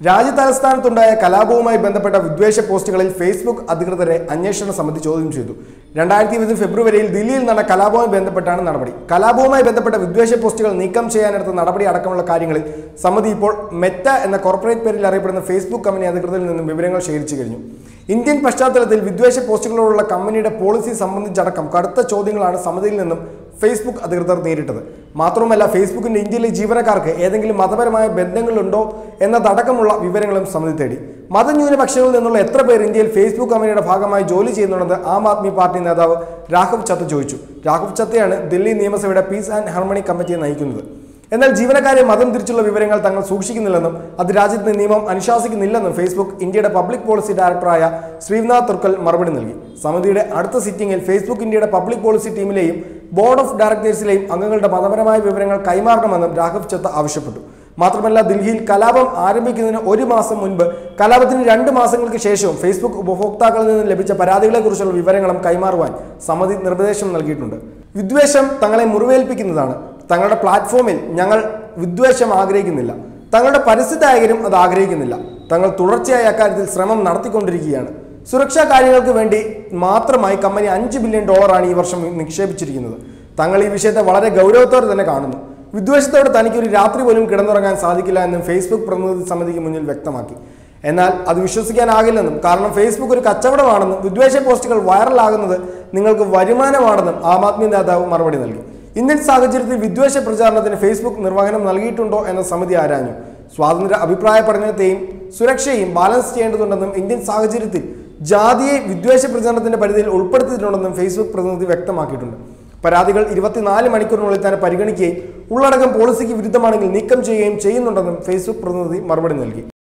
രാജ്യതലസ്ഥാനത്തുണ്ടായ കലാപവുമായി ബന്ധപ്പെട്ട വിദ്വേഷ പോസ്റ്റുകളിൽ ഫേസ്ബുക്ക് അധികൃതരെ അന്വേഷണ സമിതി ചോദ്യം ചെയ്തു രണ്ടായിരത്തി ഇരുപത് ഫെബ്രുവരിയിൽ ദില്ലിയിൽ നടന്ന കലാപവുമായി ബന്ധപ്പെട്ടാണ് നടപടി കലാപവുമായി ബന്ധപ്പെട്ട വിദ്വേഷ പോസ്റ്റുകൾ നീക്കം ചെയ്യാനെടുത്ത നടപടി അടക്കമുള്ള കാര്യങ്ങളിൽ സമിതി ഇപ്പോൾ മെറ്റ എന്ന കോർപ്പറേറ്റ് പേരിൽ അറിയപ്പെടുന്ന ഫേസ്ബുക്ക് കമ്പനി അധികൃതരിൽ നിന്നും വിവരങ്ങൾ ശേഖരിച്ചു കഴിഞ്ഞു ഇന്ത്യൻ പശ്ചാത്തലത്തിൽ വിദ്വേഷ പോസ്റ്റുകളോടുള്ള കമ്പനിയുടെ പോളിസി സംബന്ധിച്ചടക്കം കടുത്ത ചോദ്യങ്ങളാണ് സമിതിയിൽ നിന്നും ഫേസ്ബുക്ക് അധികൃതർ നേരിട്ടത് മാത്രമല്ല ഫേസ്ബുക്കിന്റെ ഇന്ത്യയിലെ ജീവനക്കാർക്ക് ഏതെങ്കിലും മതപരമായ ബന്ധങ്ങളുണ്ടോ എന്നതടക്കമുള്ള വിവരങ്ങളും സമിതി തേടി മതന്യൂനപക്ഷങ്ങളിൽ നിന്നുള്ള എത്ര പേർ ഇന്ത്യയിൽ ഫേസ്ബുക്ക് കമ്പനിയുടെ ഭാഗമായി ജോലി ചെയ്യുന്നുണ്ടെന്ന് ആം ആദ്മി പാർട്ടി നേതാവ് രാഘവ് ചത്ത ചോദിച്ചു രാഘവ് ചത്തയാണ് ദില്ലി നിയമസഭയുടെ പീസ് ആൻഡ് ഹാർമണി കമ്മിറ്റിയെ നയിക്കുന്നത് എന്നാൽ ജീവനക്കാരെ മതം തിരിച്ചുള്ള വിവരങ്ങൾ തങ്ങൾ സൂക്ഷിക്കുന്നില്ലെന്നും അത് രാജ്യത്തെ നിയമം അനുശാസിക്കുന്നില്ലെന്നും ഫേസ്ബുക്ക് ഇന്ത്യയുടെ പബ്ലിക് പോളിസി ഡയറക്ടറായ ശ്രീനാഥ് തുർക്കൽ മറുപടി നൽകി സമിതിയുടെ അടുത്ത സിറ്റിംഗിൽ ഫേസ്ബുക്ക് ഇന്ത്യയുടെ പബ്ലിക് പോളിസി ടീമിലെയും ബോർഡ് ഓഫ് ഡയറക്ടേഴ്സിലെയും അംഗങ്ങളുടെ മതപരമായ വിവരങ്ങൾ കൈമാറണമെന്നും രാഘവ് ചത്ത ആവശ്യപ്പെട്ടു മാത്രമല്ല ദില്ലിയിൽ കലാപം ആരംഭിക്കുന്നതിന് ഒരു മാസം മുൻപ് കലാപത്തിന് രണ്ട് മാസങ്ങൾക്ക് ശേഷവും ഫേസ്ബുക്ക് ഉപഭോക്താക്കളിൽ നിന്ന് ലഭിച്ച പരാതികളെക്കുറിച്ചുള്ള വിവരങ്ങളും കൈമാറുവാൻ സമിതി നിർദ്ദേശം നൽകിയിട്ടുണ്ട് വിദ്വേഷം തങ്ങളെ മുറിവേൽപ്പിക്കുന്നതാണ് തങ്ങളുടെ പ്ലാറ്റ്ഫോമിൽ ഞങ്ങൾ വിദ്വേഷം ആഗ്രഹിക്കുന്നില്ല തങ്ങളുടെ പരസ്യദായകരും അത് ആഗ്രഹിക്കുന്നില്ല തങ്ങൾ തുടർച്ചയായ അക്കാര്യത്തിൽ ശ്രമം നടത്തിക്കൊണ്ടിരിക്കുകയാണ് സുരക്ഷാ കാര്യങ്ങൾക്ക് വേണ്ടി മാത്രമായി കമ്പനി അഞ്ച് ബില്യൺ ഡോളറാണ് ഈ വർഷം നിക്ഷേപിച്ചിരിക്കുന്നത് തങ്ങൾ ഈ വിഷയത്തെ വളരെ ഗൗരവത്തോടെ തന്നെ കാണുന്നു വിദ്വേഷത്തോടെ തനിക്ക് ഒരു രാത്രി പോലും കിടന്നുറങ്ങാൻ സാധിക്കില്ല എന്നും ഫേസ്ബുക്ക് പ്രതിനിധി സമിതിക്ക് മുന്നിൽ വ്യക്തമാക്കി എന്നാൽ അത് വിശ്വസിക്കാനാകില്ലെന്നും കാരണം ഫേസ്ബുക്ക് ഒരു കച്ചവടമാണെന്നും വിദ്വേഷ പോസ്റ്റുകൾ വൈറലാകുന്നത് നിങ്ങൾക്ക് വരുമാനമാണെന്നും ആം ആദ്മി നേതാവ് മറുപടി നൽകി ഇന്ത്യൻ സാഹചര്യത്തിൽ വിദ്വേഷ പ്രചാരണത്തിന് ഫേസ്ബുക്ക് നിർവഹണം നൽകിയിട്ടുണ്ടോ എന്ന സമിതി ആരാഞ്ഞു സ്വാതന്ത്ര്യ അഭിപ്രായ പഠനത്തെയും സുരക്ഷയും ബാലൻസ് ചെയ്യേണ്ടതുണ്ടെന്നും ഇന്ത്യൻ സാഹചര്യത്തിൽ ജാതിയെ വിദ്വേഷ പ്രചാരണത്തിന്റെ പരിധിയിൽ ഉൾപ്പെടുത്തിയിട്ടുണ്ടെന്നും ഫേസ്ബുക്ക് പ്രതിനിധി വ്യക്തമാക്കിയിട്ടുണ്ട് പരാതികൾ ഇരുപത്തിനാല് മണിക്കൂറിനുള്ളിൽ തന്നെ പരിഗണിക്കുകയും ഉള്ളടക്കം പോളിസിക്ക് വിരുദ്ധമാണെങ്കിൽ നീക്കം ചെയ്യുകയും ചെയ്യുന്നുണ്ടെന്നും ഫേസ്ബുക്ക് പ്രതിനിധി മറുപടി നൽകി